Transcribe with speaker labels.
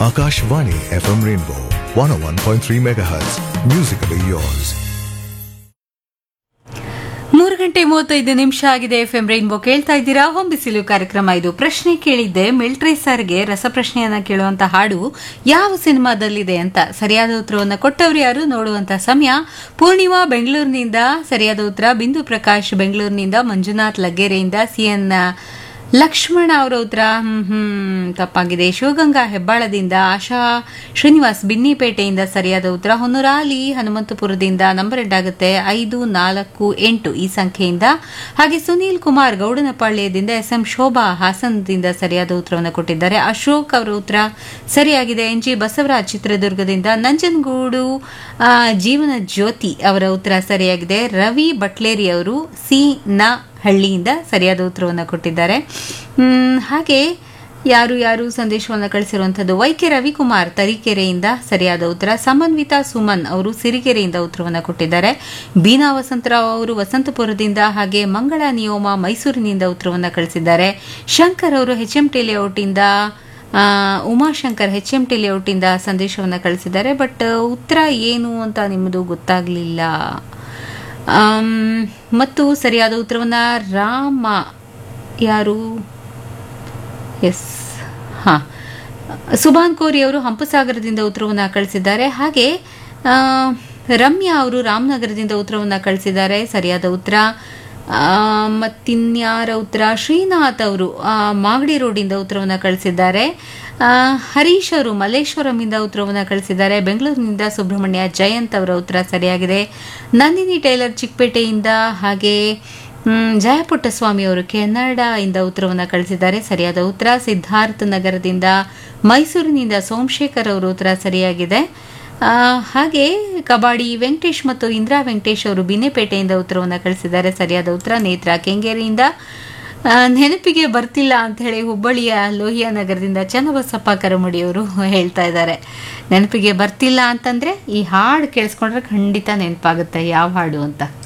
Speaker 1: Akashvani FM Rainbow 101.3 MHz. Musically yours.
Speaker 2: ಮೂರು ಗಂಟೆ ಮೂವತ್ತೈದು ನಿಮಿಷ ಆಗಿದೆ ಎಫ್ ಎಂ ರೈನ್ಬೋ ಕೇಳ್ತಾ ಇದ್ದೀರಾ ಹೊಂಬಿಸಿಲು ಕಾರ್ಯಕ್ರಮ ಇದು ಪ್ರಶ್ನೆ ಕೇಳಿದ್ದೆ ಮಿಲ್ಟ್ರಿ ಸರ್ಗೆ ರಸಪ್ರಶ್ನೆಯನ್ನ ಕೇಳುವಂತ ಹಾಡು ಯಾವ ಸಿನಿಮಾದಲ್ಲಿದೆ ಅಂತ ಸರಿಯಾದ ಉತ್ತರವನ್ನು ಕೊಟ್ಟವರು ಯಾರು ನೋಡುವಂತ ಸಮಯ ಪೂರ್ಣಿಮಾ ಬೆಂಗಳೂರಿನಿಂದ ಸರಿಯಾದ ಉತ್ತರ ಬಿಂದು ಪ್ರಕಾಶ್ ಬೆಂಗಳೂರಿನಿಂದ ಮಂಜುನಾಥ್ ಲಗ್ಗೆರೆಯಿಂದ ಸಿಎನ್ ಲಕ್ಷ್ಮಣ ಅವರ ಉತ್ತರ ಹ್ಮ್ ಹ್ಮ್ ತಪ್ಪಾಗಿದೆ ಶಿವಗಂಗಾ ಹೆಬ್ಬಾಳದಿಂದ ಆಶಾ ಶ್ರೀನಿವಾಸ್ ಬಿನ್ನಿಪೇಟೆಯಿಂದ ಸರಿಯಾದ ಉತ್ತರ ಹೊನ್ನೂರಾಲಿ ಹನುಮಂತಪುರದಿಂದ ನಂಬರ್ ಎಂಟಾಗುತ್ತೆ ಐದು ನಾಲ್ಕು ಎಂಟು ಈ ಸಂಖ್ಯೆಯಿಂದ ಹಾಗೆ ಸುನೀಲ್ ಕುಮಾರ್ ಗೌಡನಪಾಳ್ಯದಿಂದ ಎಸ್ ಎಂ ಶೋಭಾ ಹಾಸನದಿಂದ ಸರಿಯಾದ ಉತ್ತರವನ್ನು ಕೊಟ್ಟಿದ್ದಾರೆ ಅಶೋಕ್ ಅವರ ಉತ್ತರ ಸರಿಯಾಗಿದೆ ಎನ್ ಜಿ ಬಸವರಾಜ್ ಚಿತ್ರದುರ್ಗದಿಂದ ನಂಜನಗೂಡು ಆ, ಜೀವನ ಜ್ಯೋತಿ ಅವರ ಉತ್ತರ ಸರಿಯಾಗಿದೆ ರವಿ ಬಟ್ಲೇರಿ ಅವರು ಸಿ ನ ಹಳ್ಳಿಯಿಂದ ಸರಿಯಾದ ಉತ್ತರವನ್ನು ಕೊಟ್ಟಿದ್ದಾರೆ ಮ್, ಹಾಗೆ ಯಾರು ಯಾರು ಸಂದೇಶವನ್ನು ಕಳಿಸಿರುವಂಥದ್ದು ವೈಕೆ ರವಿಕುಮಾರ್ ತರೀಕೆರೆಯಿಂದ ಸರಿಯಾದ ಉತ್ತರ ಸಮನ್ವಿತಾ ಸುಮನ್ ಅವರು ಸಿರಿಗೆರೆಯಿಂದ ಉತ್ತರವನ್ನು ಕೊಟ್ಟಿದ್ದಾರೆ ಬೀನಾ ವಸಂತರಾವ್ ಅವರು ವಸಂತಪುರದಿಂದ ಹಾಗೆ ಮಂಗಳ ನಿಯೋಮ ಮೈಸೂರಿನಿಂದ ಉತ್ತರವನ್ನು ಕಳಿಸಿದ್ದಾರೆ ಶಂಕರ್ ಅವರು ಎಚ್ ಎಂ ಟಿ ಲೇಔಟಿಂದ ಆ, ಉಮಾಶಂಕರ್ ಎಚ್ ಎಂ ಟಿ ಲೇಔಟಿಂದ ಸಂದೇಶವನ್ನು ಕಳಿಸಿದ್ದಾರೆ ಬಟ್ ಉತ್ತರ ಏನು ಅಂತ ನಿಮ್ಮದು ಗೊತ್ತಾಗಲಿಲ್ಲ ಆಮ್, ಮತ್ತು ಸರಿಯಾದ ಉತ್ತರವನ್ನ ರಾಮ ಯಾರು ಎಸ್ ಹಾ ಸುಭಾನ್ ಕೋರಿ ಅವರು ಹಂಪಸಾಗರದಿಂದ ಉತ್ತರವನ್ನು ಕಳಿಸಿದ್ದಾರೆ ಹಾಗೆ ಆ, ರಮ್ಯಾ ಅವರು ರಾಮನಗರದಿಂದ ಉತ್ತರವನ್ನು ಕಳಿಸಿದ್ದಾರೆ ಸರಿಯಾದ ಉತ್ತರ ಆ, ಮತ್ತಿನ್ಯಾರ ಉತ್ತರ ಶ್ರೀನಾಥ್ ಅವರು ಆ, ಮಾಗಡಿ ರೋಡಿಂದ ಉತ್ತರವನ್ನು ಕಳಿಸಿದ್ದಾರೆ ಆ, ಹರೀಶ್ ಅವರು ಮಲ್ಲೇಶ್ವರಂನಿಂದ ಉತ್ತರವನ್ನು ಕಳಿಸಿದ್ದಾರೆ ಬೆಂಗಳೂರಿನಿಂದ ಸುಬ್ರಹ್ಮಣ್ಯ ಜಯಂತ್ ಅವರ ಉತ್ತರ ಸರಿಯಾಗಿದೆ ನಂದಿನಿ ಟೈಲರ್ ಚಿಕ್ಕಪೇಟೆಯಿಂದ ಹಾಗೆ ಹ್ಮ್, ಜಯಪುಟ್ಟಸ್ವಾಮಿ ಅವರು ಕೆನಡಾಯಿಂದ ಉತ್ತರವನ್ನು ಕಳಿಸಿದ್ದಾರೆ ಸರಿಯಾದ ಉತ್ತರ ಸಿದ್ಧಾರ್ಥ ನಗರದಿಂದ ಮೈಸೂರಿನಿಂದ ಸೋಮಶೇಖರ್ ಅವರು ಉತ್ತರ ಸರಿಯಾಗಿದೆ ಆ, ಹಾಗೆ ಕಬಾಡಿ ವೆಂಕಟೇಶ್ ಮತ್ತು ಇಂದಿರಾ ವೆಂಕಟೇಶ್ ಅವರು ಬಿನ್ನೆಪೇಟೆಯಿಂದ ಉತ್ತರವನ್ನು ಕಳಿಸಿದ್ದಾರೆ ಸರಿಯಾದ ಉತ್ತರ ನೇತ್ರ ಕೆಂಗೇರಿಯಿಂದ ಆ, ನೆನಪಿಗೆ ಬರ್ತಿಲ್ಲ ಅಂತ ಹೇಳಿ ಹುಬ್ಬಳ್ಳಿಯ ಲೋಹಿಯಾ ನಗರದಿಂದ ಚನ್ನಬಸಪ್ಪ ಕರಮುಡಿಯವರು ಹೇಳ್ತಾ ಇದ್ದಾರೆ ನೆನಪಿಗೆ ಬರ್ತಿಲ್ಲ ಅಂತಂದ್ರೆ ಈ ಹಾಡು ಕೇಳಿಸ್ಕೊಂಡ್ರೆ ಖಂಡಿತ ನೆನಪಾಗುತ್ತೆ ಯಾವ ಹಾಡು ಅಂತ